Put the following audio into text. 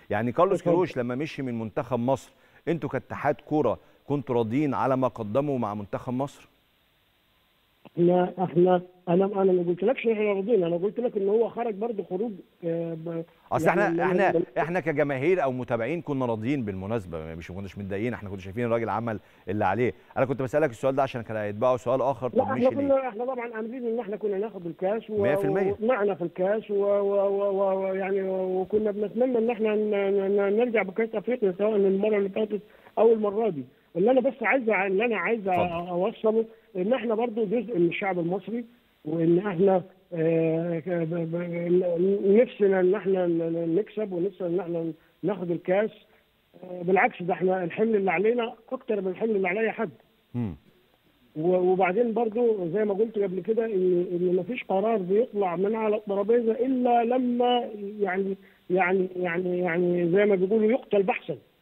يعني كارلوس اتفضل. كيروش لما مشي من منتخب مصر انتوا كاتحاد كوره كنتوا راضيين على ما قدمه مع منتخب مصر احنا احنا انا انا ما قلتلكش احنا راضيين انا قلت لك ان هو خرج برضه خروج آه، ب- اصل يعني احنا من- احنا من- احنا كجماهير او متابعين كنا راضيين بالمناسبه مش ما كناش متضايقين احنا كنا شايفين الراجل عمل اللي عليه انا كنت بسالك السؤال ده عشان كان هيتبعه سؤال اخر لا طب احنا مشي ليه كنا احنا طبعا عاملين ان احنا كنا ناخد الكاس و- 100%. ومعنا في الكاس و- و- و- ويعني وكنا بنتمنى ان احنا ن- ن- نرجع بكاس افريقيا سواء المره اللي فاتت او المره دي اللي انا بس عايز اللي انا عايز اتفضل. اوصله ان احنا برضو جزء من الشعب المصري وان احنا آه، ك- ب- ب- نفسنا ان احنا ن- نكسب ونفسنا ان احنا ناخد الكاس آه، بالعكس ده احنا الحمل اللي علينا اكتر من الحمل اللي على اي حد مم. و- وبعدين برضو زي ما قلت قبل كده ان ان مفيش قرار بيطلع من على الترابيزه الا لما يعني يعني يعني يعني زي ما بيقولوا يقتل بحثا